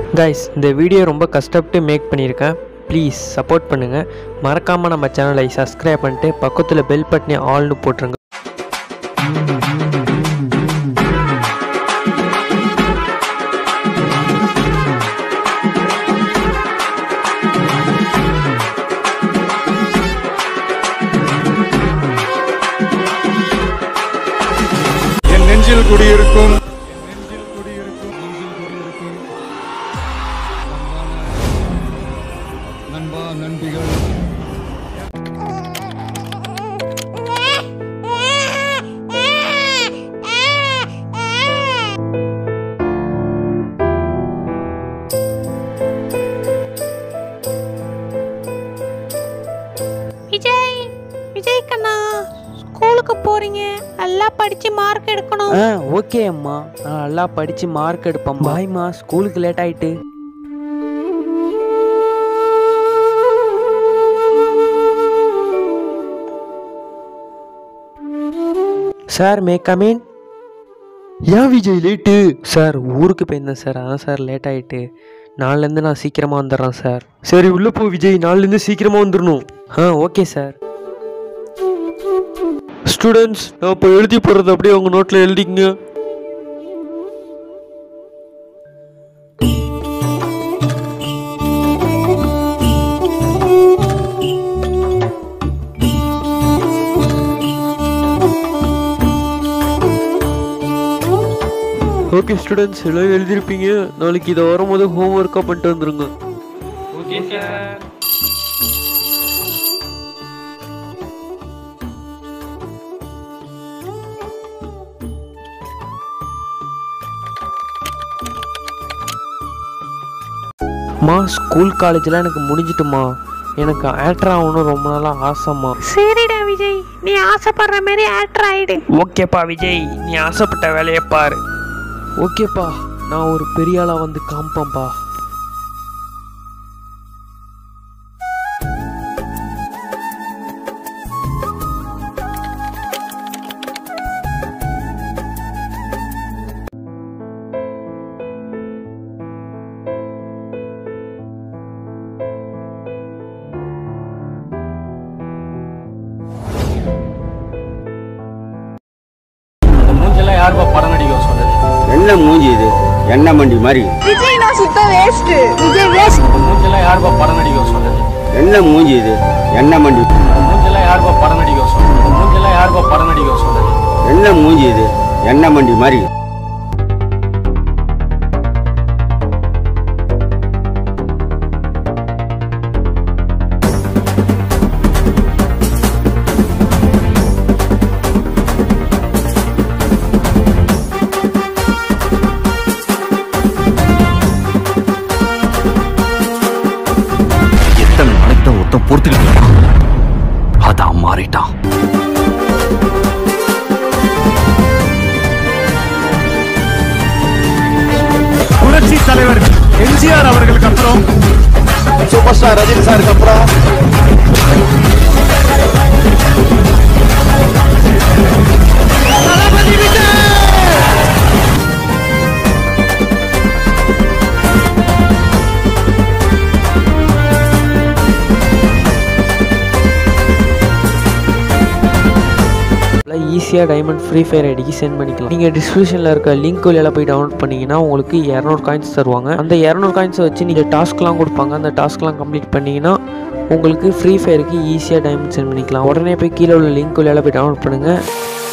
guys இந்த video ரொம்ப கஷ்டப்பட்டு மேக் பண்ணியிருக்கேன் ப்ளீஸ் சப்போர்ட் பண்ணுங்கள் மறக்காமல் நம்ம சேனலை சப்ஸ்கிரைப் பண்ணிட்டு பக்கத்தில் பெல் பட்டனே ஆல்னு போட்டுருங்க என் நெஞ்சில் குடியிருக்கும் நண்பா நண்பிகள் விஜய் விஜய் கண்ணா ஸ்கூலுக்கு போறீங்க நல்லா படிச்சு மார்க் எடுக்கணும் ஆ ஓகே அம்மா நான் நல்லா படித்து மார்க் எடுப்பேன் பாய்மா ஸ்கூலுக்கு லேட் ஆயிட்டு சார் மே கமின் ஏன் விஜய் லேட்டு சார் ஊருக்கு போயிருந்தேன் சார் அதான் சார் லேட் ஆயிட்டு நாளிலேருந்து நான் சீக்கிரமாக வந்துடுறேன் சார் சரி உள்ளே போ விஜய் நாளிலேருந்து சீக்கிரமாக வந்துடணும் ஆ ஓகே சார் ஸ்டூடெண்ட்ஸ் நான் இப்போ எழுதி போடுறது அப்படியே உங்கள் நோட்டில் எழுதிக்கங்க ஓகே ஸ்டூடெண்ட்ஸ் எல்லாம் எழுதியிருப்பீங்க நாளைக்கு இதை வரும்போது ஹோம் ஒர்க்காக பண்ணிட்டு வந்துருங்க ஓகே சார் மா ஸ்கூல் காலேஜ்லாம் எனக்கு முடிஞ்சிட்டுமா எனக்கு ஆக்டர் ஆகணும் ரொம்ப நாளாக ஆசைம்மா சரிடா விஜய் நீ ஆசைப்படுற மாதிரி ஆக்டர் ஆயிடு ஓகேப்பா விஜய் நீ ஆசைப்பட்ட வேலையை பாரு ஓகேப்பா நான் ஒரு பெரிய ஆளாக வந்து காமிப்பேன்ப்பா மூஞ்செல்லாம் யாருப்பா படம் நடிக்க சொன்னது என்ன மூஞ்சி இது எண்ணெய் மண்டி மாதிரி விஜய் நான் சுத்த வேஸ்ட் விஜய் வேஸ்ட் மூஞ்செல்லாம் யாருப்பா படம் நடிக்க சொன்னது என்ன மூஞ்சி இது எண்ணெய் மண்டி மூஞ்செல்லாம் யாருப்பா படம் நடிக்க சொன்னது மூஞ்செல்லாம் யாருப்பா படம் நடிக்க சொன்னது என்ன மூஞ்சி இது எண்ணெய் மண்டி மாதிரி எத்தனை நாளைக்கு தான் ஒருத்தன் பொறுத்துக்கிட்டு இருப்பான் அதான் மாறிட்டான் புரட்சி தலைவர் எம்ஜிஆர் அவர்களுக்கு அப்புறம் சூப்பர் ஸ்டார் ரஜினி சாருக்கு அப்புறம் ஈஸியாக டைமண்ட் ஃப்ரீ ஃபயர் ஐடிக்கு சென்ட் பண்ணிக்கலாம் நீங்கள் டிஸ்கிரிப்ஷனில் இருக்க லிங்க் வழியில் போய் டவுன்லோட் பண்ணீங்கன்னா உங்களுக்கு இரநூறு காயின்ஸ் தருவாங்க அந்த இரநூறு காயின்ஸை வச்சு நீங்கள் டாஸ்க்லாம் கொடுப்பாங்க அந்த டாஸ்க்லாம் கம்ப்ளீட் பண்ணீங்கன்னா உங்களுக்கு ஃப்ரீ ஃபயருக்கு ஈஸியாக டைமண்ட் சென்ட் பண்ணிக்கலாம் உடனே போய் கீழே உள்ள லிங்க் வழியால் போய் டவுன்லோட் பண்ணுங்கள்